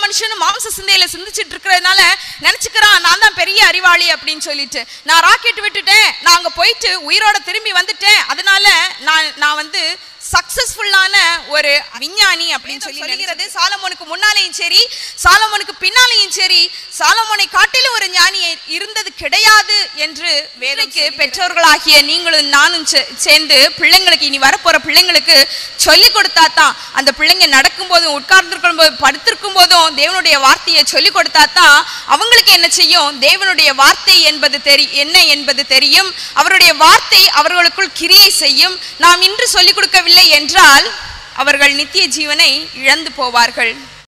மனுஷனும் மாம்ச சிந்தையில சிந்திச்சிட்டு இருக்கிறதுனால நினைச்சுக்கிறான் நான் தான் பெரிய அறிவாளி அப்படின்னு சொல்லிட்டு நான் ராக்கெட் விட்டுட்டேன் நான் அங்க போயிட்டு உயிரோட திரும்பி வந்துட்டேன் அதனால நான் நான் வந்து சக்சஸ்ஃபுல்லான ஒரு விஞ்ஞானி அப்படின்னு சொல்லி சொல்லுகிறது சாலமோனுக்கு முன்னாலேயும் சரி சாலமோனுக்கு பின்னாலேயும் சரி சாலமோனை காட்டிலும் ஒரு ஞானி இருந்தது கிடையாது என்று வேலைக்கு பெற்றோர்களாகிய நீங்களும் நானும் சே- சேர்ந்து பிள்ளைங்களுக்கு இனி வரப்போற பிள்ளைங்களுக்கு சொல்லி கொடுத்தா தான் அந்த பிள்ளைங்க நடக்கும் போதும் உட்கார்ந்துருக்கும் போதும் படுத்திருக்கும் போதும் தேவனுடைய வார்த்தையை சொல்லி கொடுத்தா தான் அவங்களுக்கு என்ன செய்யும் தேவனுடைய வார்த்தை என்பது தெரி என்ன என்பது தெரியும் அவருடைய வார்த்தை அவர்களுக்குள் கிரியை செய்யும் நாம் இன்று சொல்லிக் கொடுக்கவில்லை என்றால் அவர்கள் நித்திய ஜீவனை இழந்து போவார்கள்